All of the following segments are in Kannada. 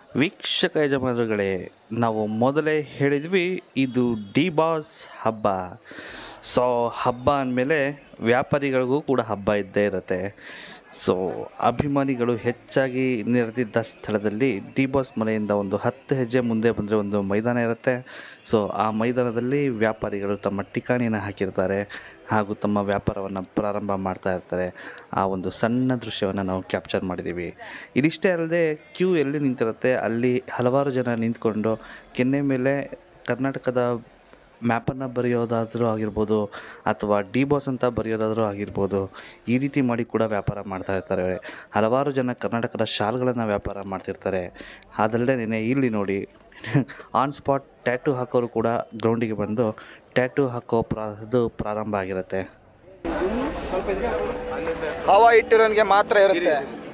ವೀಕ್ಷಕ ಯಜಮಾನರುಗಳೇ ನಾವು ಮೊದಲೇ ಹೇಳಿದ್ವಿ ಇದು ಡಿ ಬಾಸ್ ಹಬ್ಬ ಸೊ ಹಬ್ಬ ಅಂದಮೇಲೆ ವ್ಯಾಪಾರಿಗಳಿಗೂ ಕೂಡ ಹಬ್ಬ ಇದ್ದೇ ಇರುತ್ತೆ ಸೊ ಅಭಿಮಾನಿಗಳು ಹೆಚ್ಚಾಗಿ ನೆರೆದಿದ್ದ ಸ್ಥಳದಲ್ಲಿ ಡಿ ಬಾಸ್ ಮನೆಯಿಂದ ಒಂದು ಹತ್ತು ಹೆಜ್ಜೆ ಮುಂದೆ ಬಂದರೆ ಒಂದು ಮೈದಾನ ಇರುತ್ತೆ ಸೊ ಆ ಮೈದಾನದಲ್ಲಿ ವ್ಯಾಪಾರಿಗಳು ತಮ್ಮ ಠಿಕಾಣಿಯನ್ನು ಹಾಕಿರ್ತಾರೆ ಹಾಗೂ ತಮ್ಮ ವ್ಯಾಪಾರವನ್ನು ಪ್ರಾರಂಭ ಮಾಡ್ತಾ ಇರ್ತಾರೆ ಆ ಒಂದು ಸಣ್ಣ ದೃಶ್ಯವನ್ನು ನಾವು ಕ್ಯಾಪ್ಚರ್ ಮಾಡಿದ್ದೀವಿ ಇದಿಷ್ಟೇ ಅಲ್ಲದೆ ಕ್ಯೂ ಎಲ್ಲಿ ನಿಂತಿರುತ್ತೆ ಅಲ್ಲಿ ಹಲವಾರು ಜನ ನಿಂತ್ಕೊಂಡು ಕೆನ್ನೆ ಮೇಲೆ ಕರ್ನಾಟಕದ ಮ್ಯಾಪನ್ನು ಬರೆಯೋದಾದರೂ ಆಗಿರ್ಬೋದು ಅಥವಾ ಡಿ ಬಾಸ್ ಅಂತ ಬರೆಯೋದಾದರೂ ಆಗಿರ್ಬೋದು ಈ ರೀತಿ ಮಾಡಿ ಕೂಡ ವ್ಯಾಪಾರ ಮಾಡ್ತಾ ಇರ್ತಾರೆ ಹಲವಾರು ಜನ ಕರ್ನಾಟಕದ ಶಾಲ್ಗಳನ್ನು ವ್ಯಾಪಾರ ಮಾಡ್ತಿರ್ತಾರೆ ಅದಲ್ಲದೆ ನೆನೆ ಇಲ್ಲಿ ನೋಡಿ ಆನ್ ಸ್ಪಾಟ್ ಟ್ಯಾಟೂ ಹಾಕೋರು ಕೂಡ ಗ್ರೌಂಡಿಗೆ ಬಂದು ಟ್ಯಾಟೂ ಹಾಕೋ ಪ್ರಾ ಇದು ಪ್ರಾರಂಭ ಆಗಿರುತ್ತೆ ಹವಾ ಇಟ್ಟಿರೋನ್ಗೆ ಮಾತ್ರ ಇರುತ್ತೆ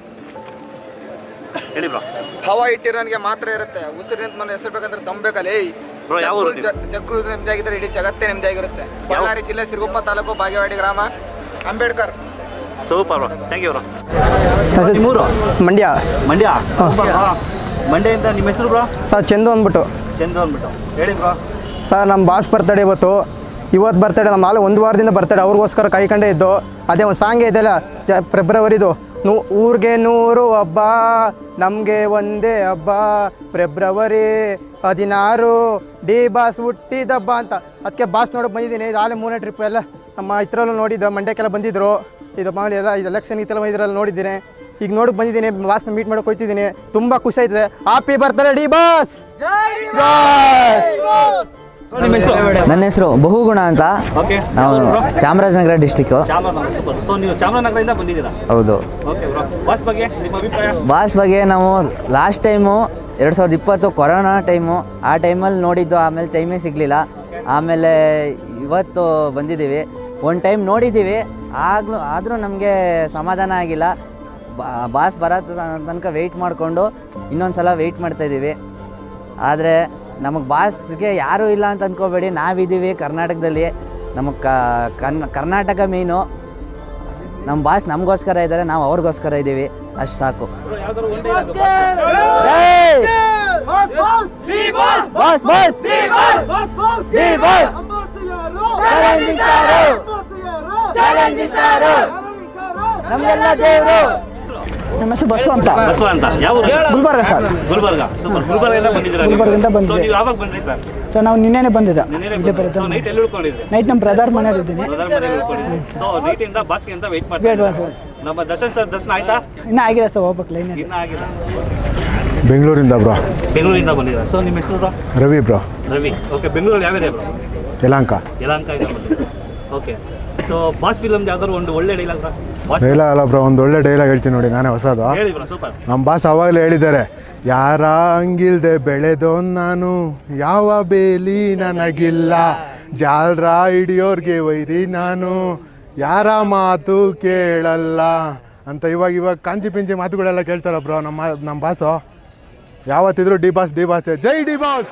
ಹೇಳಿ ಬ್ರೋ ಹವಾ ಇಟ್ಟಿರೋನ್ಗೆ ಮಾತ್ರ ಇರುತ್ತೆ ಉಸಿರು ನಿಂತ ಮನೆ ಹೆಸರು ಬೇಕಂದ್ರೆ ತಂಬೇಕಲ್ಲ ಏಯ್ Bro, ಯಾವ ಊರು ಜಗ್ಗು- ಜ- ಜಗ್ಗು ನೆಮ್ಮದಿಯಾಗಿದ್ರೆ ಇಡೀ ಜಗತ್ತೇ ನೆಮ್ಮದಿಯಾಗಿರುತ್ತೆ ಬಳ್ಳಾರಿ ಜಿಲ್ಲೆ ಸಿರುಗುಪ್ಪ ತಾಲೂಕು ಬಾಗೇವಾಡಿ ಗ್ರಾಮ Ambedkar super bro thank you bro ನಿಮ್ಮೂರು ಮಂಡ್ಯ ಮಂಡ್ಯ ಸೂಪರ್ ಬ್ರೋ ಮಂಡ್ಯದಿಂದ ನಿಮ್ಮ ಹೆಸರು ಬ್ರೋ ಸರ್ ಚಂದು ಅಂದ್ಬಿಟ್ಟು ಚಂದು ಅಂದ್ಬಿಟ್ಟು ಹೇಳಿ ಬ್ರೋ ಸರ್ ನಮ್ಮ ಬಾಸ್ ಬರ್ತಡೇ ಇವತ್ತು ಇವತ್ತು ಬರ್ತಡೇ ನಮ್ಮ ನಾಳೆ ಒಂದು ವಾರದಿಂದ ಬರ್ತಡೇ ಅವ್ರಿಗೋಸ್ಕರ ಕಾಯ್ಕೊಂಡೇ ಇದ್ದು ಅದೇ ಒಂದು ಸಾಂಗೇ ಇದೆಯಲ್ಲ ಜ ಫೆಬ್ರವರಿದು ನೂ ಊರಿಗೆ ನೂರು ಹಬ್ಬ ನಮಗೆ ಒಂದೇ ಹಬ್ಬ ಫೆಬ್ರವರಿ ಹದಿನಾರು ಡಿ ಬಾಸ್ ಹುಟ್ಟಿದ ಹಬ್ಬ ಅಂತ ಅದಕ್ಕೆ ಬಾಸ್ ನೋಡೋಕೆ ಬಂದಿದ್ದೀನಿ ಇದು ಆಲೆ ಮೂರನೇ ಟ್ರಿಪ್ ಎಲ್ಲ ನಮ್ಮ ಇದ್ರಲ್ಲೂ ನೋಡಿದ್ದು ಮಂಡ್ಯಕ್ಕೆಲ್ಲ ಬಂದಿದ್ದರು ಇದು ಮಾಮೂಲಿ ಎಲ್ಲ ಇದು ಎಲೆಕ್ಷನ್ ಇದೆಲ್ಲ ಬಂದಿದ್ರಲ್ಲಿ ನೋಡಿದ್ದೀನಿ ಈಗ ನೋಡಕ್ಕೆ ಬಂದಿದ್ದೀನಿ ಬಾಸ್ನ ಮೀಟ್ ಮಾಡೋಕೆ ಹೋಗ್ತಿದ್ದೀನಿ ತುಂಬ ಖುಷಿ ಆಯ್ತದೆ ಹ್ಯಾಪಿ ಬರ್ತಾರೆ ಡಿ ಬಾಸ್ ನಿಮ್ಮ ಹೆಸರು ನನ್ನ ಹೆಸರು ಬಹುಗುಣ ಅಂತ ಓಕೆ ನಾವು Chamarajanagar district Chamarajanagar super so ನೀವು ಚಾಮರಾಜನಗರದಿಂದ ಬಂದಿದ್ದೀರಾ ಹೌದು ಓಕೆ ಬ್ರೋ ಬಾಸ್ ಬಗ್ಗೆ ನಿಮ್ಮ ಅಭಿಪ್ರಾಯ ಬಾಸ್ ಬಗ್ಗೆ ನಾವು ಲಾಸ್ಟ್ ಟೈಮು ಎರಡು ಸಾವಿರದ ಇಪ್ಪತ್ತು ಕೊರೋನಾ ಟೈಮು ಆ ಟೈಮಲ್ಲಿ ನೋಡಿದ್ದು ಆಮೇಲೆ ಟೈಮೇ ಸಿಗಲಿಲ್ಲ ಆಮೇಲೆ ಇವತ್ತು ಬಂದಿದ್ದೀವಿ ಒಂದು ಟೈಮ್ ನೋಡಿದ್ದೀವಿ ಆಗಲೂ ಆದರೂ ನಮಗೆ ಸಮಾಧಾನ ಆಗಿಲ್ಲ ಬಾ- ಬಾಸ್ ಬರೋ ತ- ತನಕ ವೆಯ್ಟ್ ಮಾಡಿಕೊಂಡು ಇನ್ನೊಂದು ಸಲ ವೆಯ್ಟ್ ಮಾಡ್ತಾಯಿದ್ದೀವಿ ಆದರೆ ನಮಗೆ ಬಾಸ್ಗೆ ಯಾರೂ ಇಲ್ಲ ಅಂತ ಅಂದ್ಕೋಬೇಡಿ ನಾವಿದ್ದೀವಿ ಕರ್ನಾಟಕದಲ್ಲಿ ನಮಗೆ ಕನ್ ಕರ್ನಾಟಕ ಮೀನು ನಮ್ಮ ಬಾಸ್ ನಮಗೋಸ್ಕರ ಇದ್ದಾರೆ ನಾವು ಅವ್ರಿಗೋಸ್ಕರ ಇದ್ದೀವಿ ಅಷ್ಟು ಸಾಕು ಬ್ರೋ ಯಾವ್ದಾದ್ರು ಒನ್ ಡೇ ಬಾಸ್ ಬಾಸ್ ನಮಗೆಲ್ಲ ದೇವರು ನಮ್ಮ ಹೆಸರು ಬಸ್ಸು ಅಂತ ಬಸವ ಅಂತ ಯಾವ ಊರು ಗುಲ್ಬರ್ಗ ಸರ್ ಗುಲ್ಬರ್ಗ ಸೂಪರ್ ಗುಲ್ಬರ್ಗದಿಂದ ಬಂದಿದ್ದೀರಾ ನೀವು? ಗುಲ್ಬರ್ಗದಿಂದ So, ಬಂದಿದ್ದೀವಿ. ನೀವು ಯಾವಾಗ ಬಂದ್ರಿ ಸರ್ ಸೊ ನಾವು ನಿನ್ನೆನೆ ಬಂದಿದ್ದ ನಿನ್ನೆ ನೈಟ್ ಎಲ್ಲಿ ಉಳ್ಕೊಂಡಿದ್ರಿ ನೈಟ್ ನಮ್ಮ ಬ್ರದರ್ ಮನೇಲಿ ಇದ್ದೀನಿ ಬ್ರದರ್ ಮನೇಲಿ ಉಳ್ಕೊಂಡಿದ್ರಿ ಸೊ ನೈಟಿಂದ ಬಾಸ್ಗೆ ಅಂತ ವೆಯ್ಟ್ ಮಾಡ್ತಾ Wait, ಇದ್ದೀರಾ? wait, ನಮ್ಮ ದರ್ಶನ್ ಸರ್ ದರ್ಶನ ಆಯ್ತಾ ಇನ್ನೂ ಆಗಿಲ್ಲ ಸರ್ ಹೋಗ್ಬೇಕು ಲೈನ್ ಇನ್ನ ಆಗಿಲ್ಲ ಬೆಂಗಳೂರಿಂದ ಬ್ರೋ ಬೆಂಗಳೂರಿಂದ ಬಂದಿದ್ದೀರಾ ಸೊ ನಿಮ್ಮ ಹೆಸರು bro Ravi bro Ravi okay ಬೆಂಗಳೂರಲ್ಲಿ ಯಾವ ಬ್ರೋ ಯಲಾಂಕ ಯಲಹಂಕ ಇಂದ ಬಂದಿದ್ದೀರಾ ಓಕೆ ಸೊ ಬಾಸ್ ಫಿಲಮ್ದು ಯಾವ್ದಾದ್ರು ಒಂದು ಒಳ್ಳೆ ಡೈಲಾಗ್ ಬ್ರೋ ಬಾಸ್ ಡೈಲಾಗ್ ಅಲ್ಲ ಬ್ರೋ ಒಂದು ಒಳ್ಳೆ ಡೈಲಾಗ್ ಹೇಳ್ತೀನಿ ನೋಡಿ ನಾನೇ ಹೊಸದು ಹೇಳಿ ಬ್ರೋ ಸೂಪರ್ ನಮ್ಮ ಬಾಸ್ ಅವಾಗಲೇ ಹೇಳಿದ್ದಾರೆ ಯಾರ ಹಂಗಿಲ್ದೆ ಬೆಳೆದೋ ನಾನು ಯಾವ ಬೇಲಿ ನನಗಿಲ್ಲ ಜಾಲ್ರ ಹಿಡಿಯೋರ್ಗೆ ವೈರಿ ನಾನು ಯಾರ ಮಾತು ಕೇಳಲ್ಲ ಅಂತ ಇವಾಗ ಇವಾಗ ಕಾಂಚಿ ಪಿಂಚಿ ಮಾತುಗಳೆಲ್ಲ ಕೇಳ್ತಾರ ಬ್ರೋ ನಮ್ಮ ನಮ್ಮ ಬಾಸು ಯಾವತ್ತಿದ್ರು ಡಿ ಬಾಸ್ ಡಿ ಬಾಸ್ ಜೈ ಡಿ ಬಾಸ್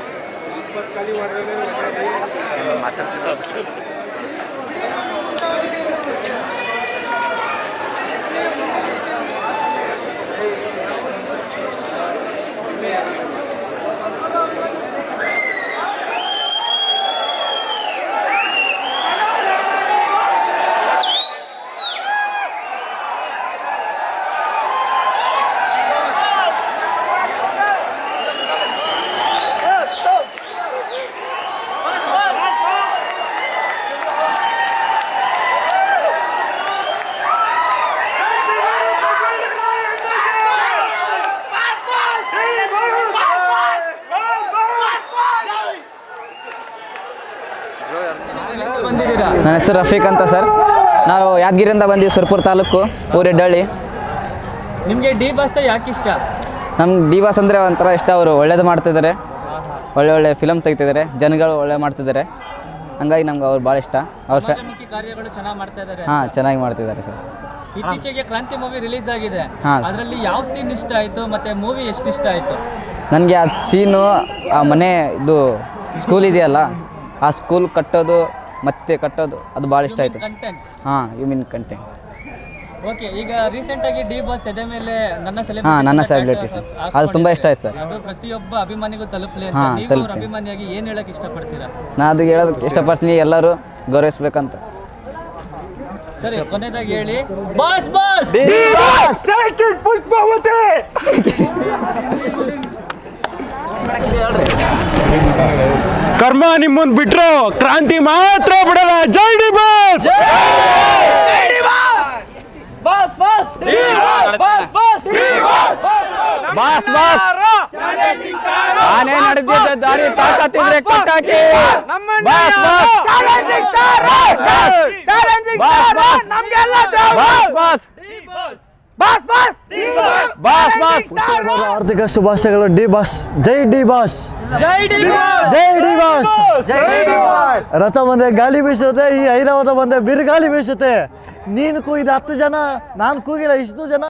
ನನ್ನ ಹೆಸರು ರಫೀಕ್ ಅಂತ ಸರ್ ನಾವು ಯಾದಗಿರಿಯಿಂದ ಬಂದೀವಿ ಸುರ್ಪುರ್ ತಾಲೂಕು ಊರೆಡ್ಡಳ್ಳಿ ನಿಮಗೆ ಡಿ ಬಸ್ ಯಾಕೆ ಇಷ್ಟ ನಮ್ಗೆ ಡಿ ಬಾಸ್ ಅಂದರೆ ಒಂಥರ ಇಷ್ಟ ಅವರು ಒಳ್ಳೇದು ಮಾಡ್ತಿದ್ದಾರೆ ಒಳ್ಳೆ ಒಳ್ಳೆ ಫಿಲಮ್ ತೆಗಿತಿದ್ದಾರೆ ಜನಗಳು ಒಳ್ಳೆ ಮಾಡ್ತಿದ್ದಾರೆ ಹಂಗಾಗಿ ನಮ್ಗೆ ಅವ್ರು ಭಾಳ ಇಷ್ಟ ಅವ್ರ ಫ್ಯಾ ಸಮಾಜಮುಖಿ ಕಾರ್ಯಗಳು ಚೆನ್ನಾಗಿ ಮಾಡ್ತಾ ಇದ್ದಾರೆ ಹಾಂ ಚೆನ್ನಾಗಿ ಮಾಡ್ತಿದ್ದಾರೆ ಸರ್ ಇತ್ತೀಚೆಗೆ ಕ್ರಾಂತಿ ಮೂವಿ ರಿಲೀಸ್ ಆಗಿದೆ ಹಾ. ಅದರಲ್ಲಿ ಯಾವ ಸೀನ್ ಇಷ್ಟ ಆಯ್ತು ಮತ್ತೆ ಮೂವಿ ಎಷ್ಟು ಇಷ್ಟ ಆಯ್ತು ನನಗೆ ಆ ಸೀನು ಆ ಮನೆ ಇದು ಸ್ಕೂಲ್ ಇದೆಯಲ್ಲ ಆ ಸ್ಕೂಲ್ ಕಟ್ಟೋದು ಮತ್ತೆ ಕಟ್ಟೋದು ಅದು ಭಾಳ ಇಷ್ಟ ಆಯಿತು ಕಂಟೆಂಟ್ ಹಾಂ ಯು ಮೀನ್ ಕಂಟೆಂಟ್ ಓಕೆ ಈಗ ರೀಸೆಂಟ್ ಆಗಿ ಡಿ ಬಾಸ್ ಎದೆ ಮೇಲೆ ನನ್ನ ಹಾ, ನನ್ನ celebrity celebrity, ಅಂತ sir. ಹಾಕ್ಸ್ಕೊಂಡಿದ್ದಾರೆ. ಅದು ತುಂಬಾ ಇಷ್ಟ ಆಯ್ತು, sir. ಅದು ಪ್ರತಿಯೊಬ್ಬ ಅಭಿಮಾನಿಗೂ ತಲುಪಲಿ ಅಂತ ಹಾ, ನೀವು ಅವ್ರ ತಲುಪ್ತೀನಿ. ಅಭಿಮಾನಿಯಾಗಿ ಏನ್ ಹೇಳಕ್ ಇಷ್ಟಪಡ್ತೀರಾ ನಾ ಅದು ಹೇಳೋದಕ್ಕೆ ಇಷ್ಟಪಡ್ತೀನಿ ಎಲ್ಲರೂ ಗೌರವಿಸ್ಬೇಕಂತ ಸರಿ ಕೊನೆದಾಗಿ ಹೇಳಿ ಬಾಸ್ ಬಾಸ್ ಕರ್ಮ ನಿಮ್ಮನ್ ಬಿಟ್ರು ಕ್ರಾಂತಿ ಮಾತ್ರ ಬಿಡಲ್ಲ ಜೈ D boss boss boss boss boss boss boss ಆನೆ ನಡೆದಿದ್ದ ದಾರಿ ತಾಕತ್ತಿದ್ರೆ ಕಟ್ಟಾಕಿ boss boss boss boss boss boss boss ಆರ್ಥಿಕ ಶುಭಾಶಯಗಳು ಡಿ ಬಾಸ್ ಜೈ ಡಿ ಬಾಸ್ ಜೈ ಡಿ ಬಾಸ್ ಜೈ ಡಿ ಬಾಸ್ ರಥ ಬಂದೆ ಗಾಳಿ ಬೀಸುತ್ತೆ ಈ ಐರಾವತ ಬಂದೆ ಬಿರುಗಾಳಿ ಬೀಸುತ್ತೆ ನೀನು ಕೂಗಿದ ಹತ್ತು ಜನ ನಾನು ಕೂಗಿಲ್ಲ ಇಷ್ಟು ಜನ